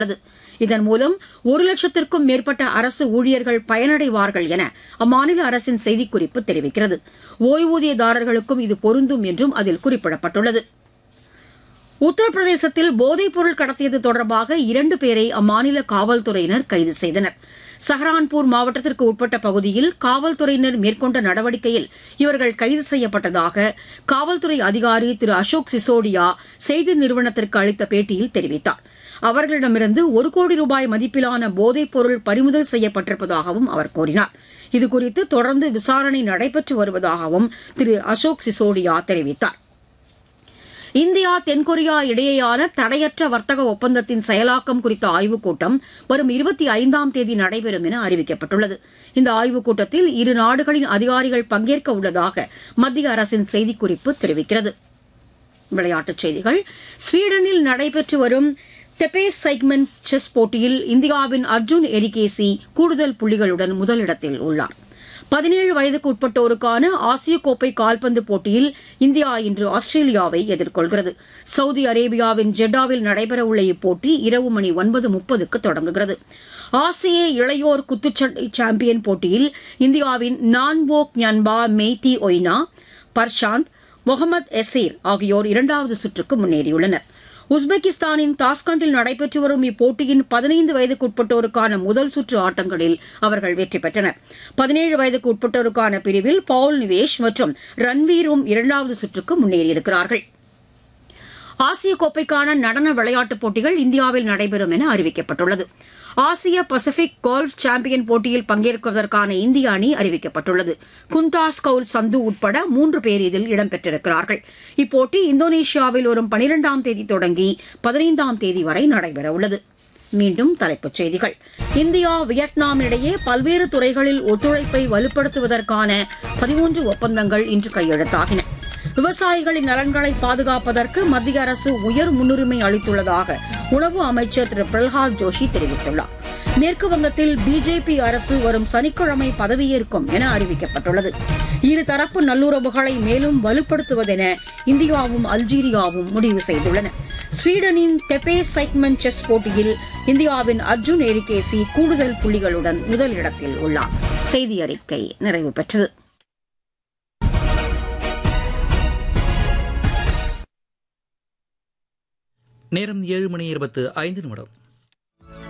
உள்ளது இதன் மூலம் ஒரு லட்சத்திற்கும் மேற்பட்ட அரசு ஊழியர்கள் பயனடைவார்கள் என அம்மாநில அரசின் செய்திக்குறிப்பு தெரிவிக்கிறது ஓய்வூதியதாரர்களுக்கும் இது பொருந்தும் என்றும் அதில் குறிப்பிடப்பட்டுள்ளது உத்தரப்பிரதேசத்தில் போதைப்பொருள் கடத்தியது தொடர்பாக இரண்டு பேரை அம்மாநில காவல்துறையினர் கைது செய்தனர் சஹரான்பூர் மாவட்டத்திற்கு உட்பட்ட பகுதியில் காவல்துறையினர் மேற்கொண்ட நடவடிக்கையில் இவர்கள் கைது செய்யப்பட்டதாக காவல்துறை அதிகாரி திரு அசோக் சிசோடியா செய்தி நிறுவனத்திற்கு அளித்த பேட்டியில் தெரிவித்தார் அவர்களிடமிருந்து ஒரு கோடி ரூபாய் மதிப்பிலான போதைப் பொருள் பறிமுதல் செய்யப்பட்டிருப்பதாகவும் அவர் கூறினார் இதுகுறித்து தொடர்ந்து விசாரணை நடைபெற்று வருவதாகவும் திரு அசோக் சிசோடியா தெரிவித்தார் இந்தியா தென்கொரியா இடையேயான தடையற்ற வர்த்தக ஒப்பந்தத்தின் செயலாக்கம் குறித்த ஆய்வுக் கூட்டம் வரும் இருபத்தி ஐந்தாம் தேதி நடைபெறும் என அறிவிக்கப்பட்டுள்ளது இந்த ஆய்வுக் கூட்டத்தில் இரு நாடுகளின் அதிகாரிகள் பங்கேற்க உள்ளதாக மத்திய அரசின் செய்திக்குறிப்பு தெரிவிக்கிறது விளையாட்டுச் செய்திகள் ஸ்வீடனில் நடைபெற்று வரும் தெபேஸ் சைக்மெண்ட் செஸ் போட்டியில் இந்தியாவின் அர்ஜுன் எரிகேசி கூடுதல் புள்ளிகளுடன் முதலிடத்தில் உள்ளார் பதினேழு வயதுக்கு உட்பட்டோருக்கான ஆசிய கோப்பை கால்பந்து போட்டியில் இந்தியா இன்று ஆஸ்திரேலியாவை எதிர்கொள்கிறது சவுதி அரேபியாவின் ஜெட்டாவில் நடைபெறவுள்ள இப்போட்டி இரவு மணி ஒன்பது முப்பதுக்கு தொடங்குகிறது ஆசிய இளையோர் குத்துச்சண்டை சாம்பியன் போட்டியில் இந்தியாவின் நான்போக் ஞான்பா மெய்தி ஒய்னா பர்ஷாந்த் முகமது எசீர் ஆகியோர் இரண்டாவது சுற்றுக்கு முன்னேறியுள்ளனர் உஸ்பெகிஸ்தானின் தாஸ்கண்டில் நடைபெற்று வரும் இப்போட்டியின் பதினைந்து வயதுக்குட்பட்டோருக்கான முதல் சுற்று ஆட்டங்களில் அவர்கள் வெற்றி பெற்றனர் பதினேழு வயதுக்கு உட்பட்டோருக்கான பிரிவில் பவுல் நிவேஷ் மற்றும் ரன்வீரும் இரண்டாவது சுற்றுக்கு முன்னேறியிருக்கிறார்கள் ஆசிய கோப்பைக்கான நடன விளையாட்டுப் போட்டிகள் இந்தியாவில் நடைபெறும் என அறிவிக்கப்பட்டுள்ளது ஆசிய பசிபிக் கோல்ஃப் சாம்பியன் போட்டியில் பங்கேற்பதற்கான இந்திய அணி அறிவிக்கப்பட்டுள்ளது குந்தாஸ் கவுல் சந்து உட்பட மூன்று பேர் இதில் இடம்பெற்றிருக்கிறார்கள் இப்போட்டி இந்தோனேஷியாவில் வரும் பனிரெண்டாம் தேதி தொடங்கி பதினைந்தாம் தேதி வரை நடைபெறவுள்ளது மீண்டும் தலைப்புச் செய்திகள் இந்தியா வியட்நாம் இடையே பல்வேறு துறைகளில் ஒத்துழைப்பை வலுப்படுத்துவதற்கான பதிமூன்று ஒப்பந்தங்கள் இன்று கையெழுத்தாகின விவசாயிகளின் நலன்களை பாதுகாப்பதற்கு மத்திய அரசு உயர் முன்னுரிமை அளித்துள்ளதாக உணவு அமைச்சர் திரு பிரல்ஹாத் ஜோஷி தெரிவித்துள்ளார் மேற்கு வங்கத்தில் பிஜேபி அரசு வரும் சனிக்கிழமை பதவியேற்கும் என அறிவிக்கப்பட்டுள்ளது இருதரப்பு நல்லுறவுகளை மேலும் வலுப்படுத்துவதென இந்தியாவும் அல்ஜீரியாவும் முடிவு செய்துள்ளன ஸ்வீடனின் தெபே சைக்மெண்ட் செஸ் போட்டியில் இந்தியாவின் அர்ஜுன் எரிகேசி கூடுதல் புள்ளிகளுடன் முதலிடத்தில் உள்ளார் செய்தி அறிக்கை நிறைவு பெற்றது நேரம் ஏழு மணி இருபத்து ஐந்து நிமிடம்